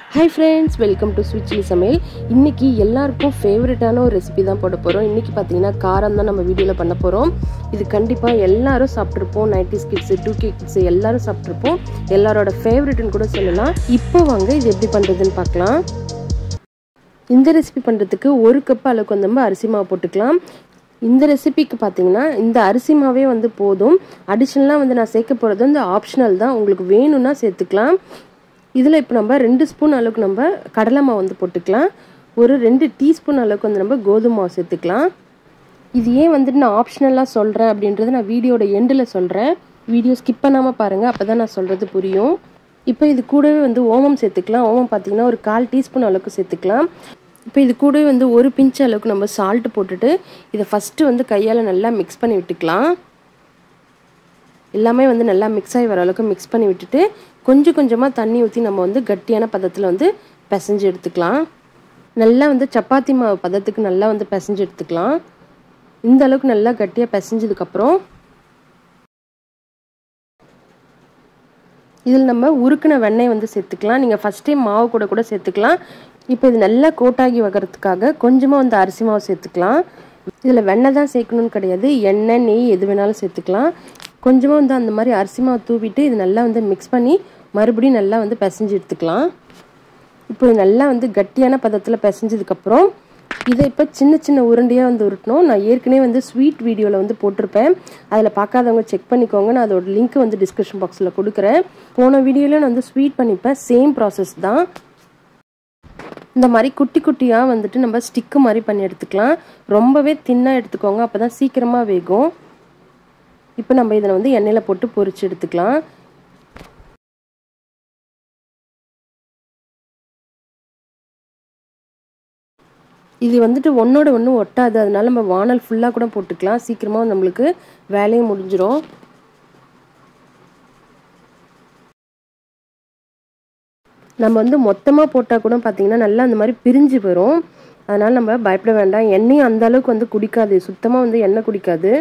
hi friends welcome to sweet chilli சமையல் இன்னைக்கு எல்லாருக்கும் ஃபேவரட்டான ஒரு ரெசிபி தான் போட போகிறோம் இன்னைக்கு பார்த்தீங்கன்னா காரம் தான் நம்ம வீடியோவில் பண்ண போகிறோம் இது கண்டிப்பாக எல்லாரும் சாப்பிட்ருப்போம் nineties kids two K kids எல்லாரும் சாப்பிட்ருப்போம் எல்லாரோட ஃபேவரட்னு கூட சொல்லலாம் இப்போ வாங்க இது எப்படி பண்ணுறதுன்னு பார்க்கலாம் இந்த ரெசிபி பண்ணுறதுக்கு ஒரு கப் அளவுக்கு வந்து நம்ம அரிசி மாவு போட்டுக்கலாம் இந்த ரெசிபிக்கு பார்த்தீங்கன்னா இந்த அரிசி மாவே வந்து போதும் அடிஷ்னலாக வந்து நான் சேர்க்க போகிறது வந்து ஆப்ஷனல் தான் உங்களுக்கு வேணும்னா சேர்த்துக்கலாம் இதில் இப்போ நம்ம ரெண்டு ஸ்பூன் அளவுக்கு நம்ம கடலை மாவு வந்து போட்டுக்கலாம் ஒரு ரெண்டு டீஸ்பூன் அளவுக்கு வந்து நம்ம கோதுமை மாவு சேர்த்துக்கலாம் இது ஏன் வந்துட்டு நான் ஆப்ஷனலாக சொல்கிறேன் அப்படின்றது நான் வீடியோட எண்டில் சொல்கிறேன் வீடியோ ஸ்கிப் பண்ணாமல் பாருங்கள் அப்போ தான் நான் சொல்கிறது புரியும் இப்போ இது கூடவே வந்து ஓமம் சேர்த்துக்கலாம் ஓமம் பார்த்தீங்கன்னா ஒரு கால் டீஸ்பூன் அளவுக்கு சேர்த்துக்கலாம் இப்போ இது கூடவே வந்து ஒரு பிஞ்ச் அளவுக்கு நம்ம சால்ட்டு போட்டுட்டு இதை ஃபஸ்ட்டு வந்து கையால் நல்லா மிக்ஸ் பண்ணி விட்டுக்கலாம் எல்லாமே வந்து நல்லா மிக்ஸ் ஆகி வர அளவுக்கு மிக்ஸ் பண்ணி விட்டுட்டு கொஞ்சம் கொஞ்சமாக தண்ணி ஊற்றி நம்ம வந்து கட்டியான பதத்தில் வந்து பிசைஞ்சு எடுத்துக்கலாம் நல்லா வந்து சப்பாத்தி மாவு பதத்துக்கு நல்லா வந்து பிசைஞ்சு எடுத்துக்கலாம் இந்த அளவுக்கு நல்லா கட்டியாக பிசைஞ்சதுக்கப்புறம் இதில் நம்ம உருக்கின வெண்ணெய் வந்து சேர்த்துக்கலாம் நீங்கள் ஃபஸ்ட் டைம் மாவு கூட கூட சேர்த்துக்கலாம் இப்போ இது நல்லா கோட்டாகி வகிறதுக்காக கொஞ்சமாக வந்து அரிசி மாவு சேர்த்துக்கலாம் இதில் வெண்ணெய் தான் சேர்க்கணும்னு கிடையாது எண்ணெய் நெய் எது வேணாலும் சேர்த்துக்கலாம் கொஞ்சமாக வந்து அந்த மாதிரி அரிசி மாவு தூவிட்டு இது நல்லா வந்து மிக்ஸ் பண்ணி மறுபடியும் நல்லா வந்து பிசைஞ்சு எடுத்துக்கலாம் இப்போ இது நல்லா வந்து கட்டியான பதத்தில் பிசைஞ்சதுக்கப்புறம் இதை இப்போ சின்ன சின்ன உருண்டையாக வந்து உருட்டணும் நான் ஏற்கனவே வந்து ஸ்வீட் வீடியோவில் வந்து போட்டிருப்பேன் அதில் பார்க்காதவங்க செக் பண்ணிக்கோங்க நான் அதோட லிங்க் வந்து டிஸ்கிரிப்ஷன் பாக்ஸில் கொடுக்குறேன் போன வீடியோவில் நான் வந்து ஸ்வீட் பண்ணிப்பேன் சேம் ப்ராசஸ் தான் இந்த மாதிரி குட்டி குட்டியாக வந்துட்டு நம்ம ஸ்டிக்கு மாதிரி பண்ணி எடுத்துக்கலாம் ரொம்பவே தின்னாக எடுத்துக்கோங்க அப்போ தான் சீக்கிரமாக வேகும் இப்போ நம்ம இதில் வந்து எண்ணெயில் போட்டு பொரிச்சு எடுத்துக்கலாம் இது வந்துட்டு ஒன்றோட ஒன்று ஒட்டாது அதனால நம்ம வானல் ஃபுல்லாக கூட போட்டுக்கலாம் சீக்கிரமாக நம்மளுக்கு வேலையும் முடிஞ்சிடும் நம்ம வந்து மொத்தமாக போட்டால் கூட பார்த்தீங்கன்னா நல்லா அந்த மாதிரி பிரிஞ்சு வரும் அதனால் நம்ம பயப்பட வேண்டாம் எண்ணெயும் அந்த அளவுக்கு வந்து குடிக்காது சுத்தமாக வந்து எண்ணெய் குடிக்காது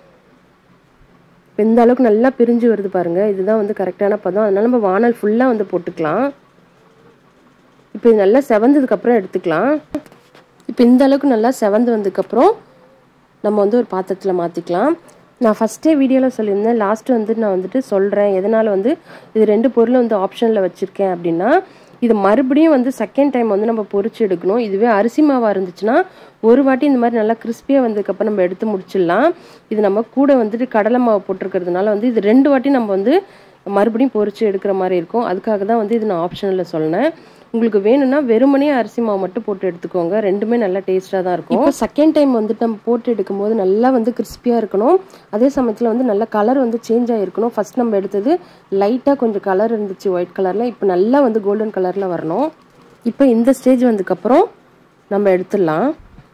இந்த அளவுக்கு நல்லா பிரிஞ்சு வருது பாருங்கள் இதுதான் வந்து கரெக்டான பதம் அதனால் நம்ம வானல் ஃபுல்லாக வந்து போட்டுக்கலாம் இப்போ இது நல்லா செவந்ததுக்கப்புறம் எடுத்துக்கலாம் இப்போ இந்த அளவுக்கு நல்லா செவந்து வந்ததுக்கப்புறம் நம்ம வந்து ஒரு பாத்திரத்தில் மாற்றிக்கலாம் நான் ஃபஸ்ட்டே வீடியோவில் சொல்லியிருந்தேன் லாஸ்ட்டு வந்து நான் வந்துட்டு சொல்கிறேன் எதனால் வந்து இது ரெண்டு பொருளை வந்து ஆப்ஷனில் வச்சுருக்கேன் அப்படின்னா இது மறுபடியும் வந்து செகண்ட் டைம் வந்து நம்ம பொறிச்சு எடுக்கணும் இதுவே அரிசி மாவாக இருந்துச்சுன்னா ஒரு வாட்டி இந்த மாதிரி நல்லா கிறிஸ்பியாக வந்ததுக்கப்புறம் நம்ம எடுத்து முடிச்சிடலாம் இது நம்ம கூட வந்துட்டு கடலை மாவு போட்டிருக்கிறதுனால வந்து இது ரெண்டு வாட்டி நம்ம வந்து மறுபடியும் பொறிச்சு எடுக்கிற மாதிரி இருக்கும் அதுக்காக தான் வந்து இது நான் ஆப்ஷனில் சொன்னேன் உங்களுக்கு வேணும்னா வெறுமனே அரிசி மாவு மட்டும் போட்டு எடுத்துக்கோங்க ரெண்டுமே நல்லா டேஸ்ட்டாக தான் இருக்கும் இப்போ செகண்ட் டைம் வந்துட்டு நம்ம போட்டு எடுக்கும்போது நல்லா வந்து கிறிஸ்பியாக இருக்கணும் அதே சமயத்தில் வந்து நல்ல கலர் வந்து சேஞ்ச் ஆகிருக்கணும் ஃபஸ்ட் நம்ம எடுத்தது லைட்டாக கொஞ்சம் கலர் இருந்துச்சு ஒயிட் கலரில் இப்போ நல்லா வந்து கோல்டன் கலரில் வரணும் இப்போ இந்த ஸ்டேஜ் வந்ததுக்கப்புறம் நம்ம எடுத்துடலாம்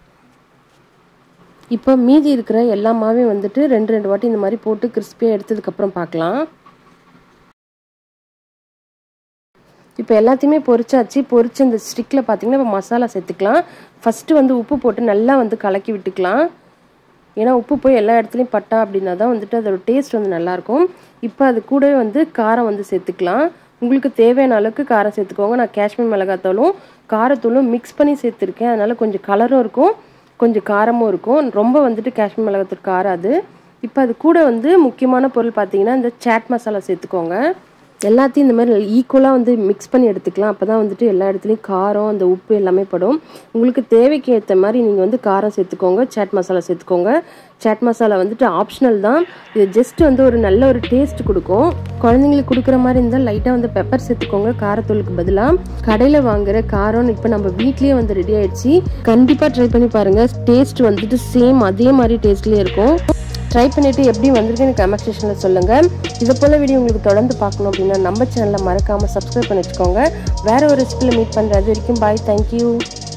இப்போ மீதி இருக்கிற எல்லா மாவையும் வந்துட்டு ரெண்டு ரெண்டு வாட்டி இந்த மாதிரி போட்டு கிறிஸ்பியாக எடுத்ததுக்கப்புறம் பார்க்கலாம் இப்போ எல்லாத்தையுமே பொரிச்சாச்சு பொரிச்சு இந்த ஸ்டிக்கில் பார்த்தீங்கன்னா இப்போ மசாலா சேர்த்துக்கலாம் ஃபஸ்ட்டு வந்து உப்பு போட்டு நல்லா வந்து கலக்கி விட்டுக்கலாம் ஏன்னா உப்பு போய் எல்லா இடத்துலையும் பட்டா அப்படின்னா தான் வந்துட்டு அதோட டேஸ்ட் வந்து நல்லாயிருக்கும் இப்போ அது கூடவே வந்து காரம் வந்து சேர்த்துக்கலாம் உங்களுக்கு தேவையான அளவுக்கு காரம் சேர்த்துக்கோங்க நான் காஷ்மீர் மிளகாத்தூளும் காரத்தூளும் மிக்ஸ் பண்ணி சேர்த்துருக்கேன் அதனால் கொஞ்சம் கலரும் இருக்கும் கொஞ்சம் காரமும் இருக்கும் ரொம்ப வந்துட்டு காஷ்மீர் மிளகாத்தூள் காராது இப்போ அது கூட வந்து முக்கியமான பொருள் பார்த்தீங்கன்னா இந்த சாட் மசாலா சேர்த்துக்கோங்க எல்லாத்தையும் இந்த மாதிரி ஈக்குவலாக வந்து மிக்ஸ் பண்ணி எடுத்துக்கலாம் அப்போ தான் வந்துட்டு எல்லா இடத்துலையும் காரம் அந்த உப்பு எல்லாமே படும் உங்களுக்கு தேவைக்கு ஏற்ற மாதிரி நீங்கள் வந்து காரம் சேர்த்துக்கோங்க சாட் மசாலா சேர்த்துக்கோங்க சாட் மசாலா வந்துட்டு ஆப்ஷனல் தான் இது ஜஸ்ட் வந்து ஒரு நல்ல ஒரு டேஸ்ட் கொடுக்கும் குழந்தைங்களுக்கு கொடுக்குற மாதிரி இருந்தால் லைட்டாக வந்து பெப்பர் சேர்த்துக்கோங்க காரத்தூளுக்கு பதிலாக கடையில் வாங்குற காரம் இப்போ நம்ம வீட்லேயே வந்து ரெடி ஆயிடுச்சு கண்டிப்பாக ட்ரை பண்ணி பாருங்கள் டேஸ்ட் வந்துட்டு சேம் அதே மாதிரி டேஸ்ட்லேயே இருக்கும் ட்ரை பண்ணிவிட்டு எப்படி வந்திருக்கு எனக்கு கமெண்ட் செக்ஷனில் சொல்லுங்கள் இதை போல் வீடியோ உங்களுக்கு தொடர்ந்து பார்க்கணும் அப்படின்னா நம்ம சேனலை மறக்காமல் சப்ஸ்கிரைப் பண்ணி வச்சுக்கோங்க வேறு ஒரு ரெசிபியில் மீட் பண்ணுறது வரைக்கும் பாய் தேங்க்யூ